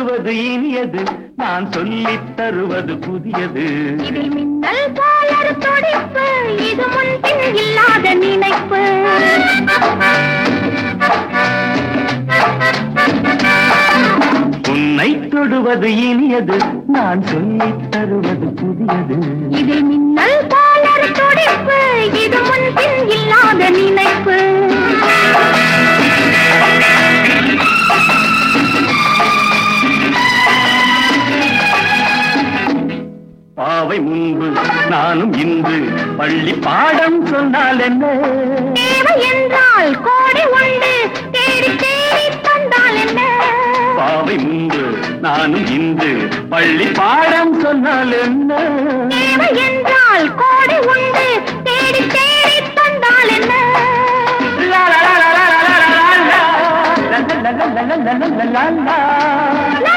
தொடுவது இனியது நான் சொல்லித் தருவது புதியது இதில் மின்னல் போலொரு துடிப்பு இது முன்பின் இல்லாத நினைப்பு உன்னை தொடுவது இனியது நான் சொல்லித் தருவது புதியது இதில் மின்னல் போலொரு துடிப்பு இது முன்பின் இல்லாத நினைப்பு பாவை முன்பு நானும் இன்று பள்ளி பாடம் சொன்னால் என்ன தேவை என்றால் கோடி உண்டு தேடி தேடி தந்தால் என்ன பாவை முன்பு நானும் இன்று பள்ளி பாடம் சொன்னால் என்ன தேவை என்றால் கோடி உண்டு தேடி தேடி தந்தால் என்ன லா, லா, லா, லா, லா, லா, லா, லா, லா. லா, லா, லா, லா, லா, லா, லா, லா, லா.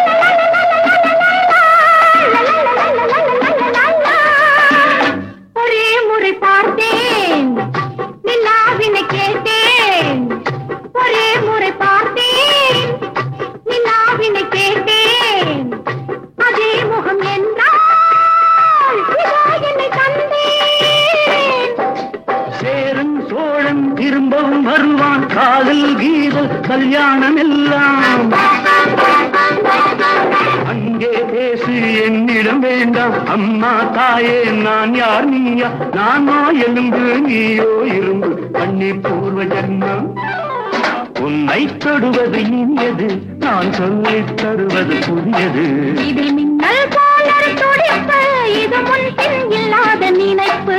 ஒரே முறை பார்த்தேன் நிலாவினை கேட்டேன் ஒரே முறை பார்த்தேன் நிலாவினை கேட்டேன் அதே முகம் என்றால் இதோ என்னை தந்தேன் சேரன் சோழன் திரும்பவும் வருவான் காதல் கீதல் கல்யாணம் எல்லாம் அங்கே பேசு என்னிடம் வேண்டாம் அம்மா தாயே நான் யார் நீயா நானோ எலும்பு நீயோ இரும்பு கண்ணி பூர்வ ஜன்மம் உன்னை தொடுவது இனியது நான் சொல்லித் தருவது புதியது இதில் மின்னல் போலொரு துடிப்பு இது முன்பின் இல்லாத நினைப்பு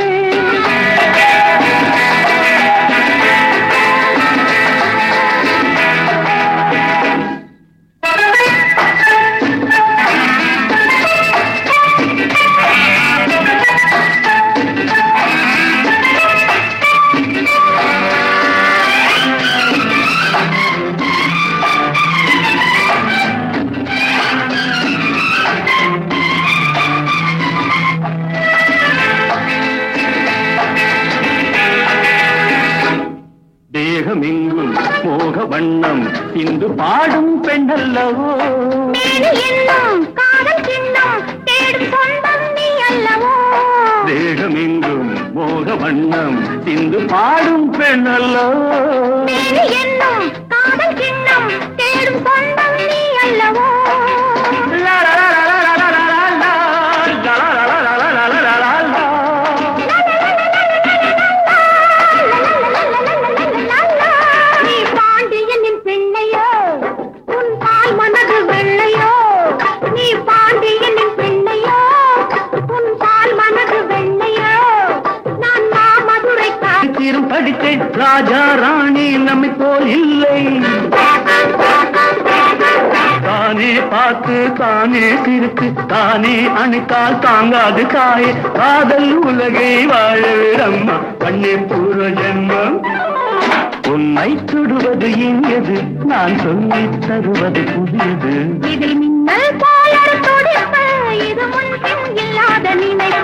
தேகமெங்கும் மோக வண்ணம் இந்து பாடும் பெண்ணல்லவோ மேனி என்னும் காதல் சின்னம் தேடும் சொந்தம் நீ அல்லவோ தேகமெங்கும் மோக வண்ணம் இந்து பாடும் பெண்ணல்லவோ மேனி என்னும் காதல் சின்னம் தேடும் சொந்தம் நீ அல்லவோ லா, லா, லா, லா, லா, லா, லா, லா, லா. லா, லா, லா, லா, லா, லா, லா, லா, லா. நீ பாண்டியனின் பிள்ளையோ உன் பால் மனது வெள்ளையோ நீ பாண்டியனின் பிள்ளையோ உன் பால் மனது வெள்ளையோ நான் மாமதுரை தீரும் படித்தேன் ராஜா ராணி நம்மை போல் இல்லை தானே பார்த்து தானே சிரித்து தானே அணைத்தால் தாங்காது காய காதல் உலகை வாழ விடம்மா கண்ணே பூர்வ ஜென்மம் உன்னை தொடுவது இனியது நான் சொல்லித் தருவது புதியது இதில் மின்னல் போல துடிப்பு இது முன்பின் இல்லாத நினைப்பு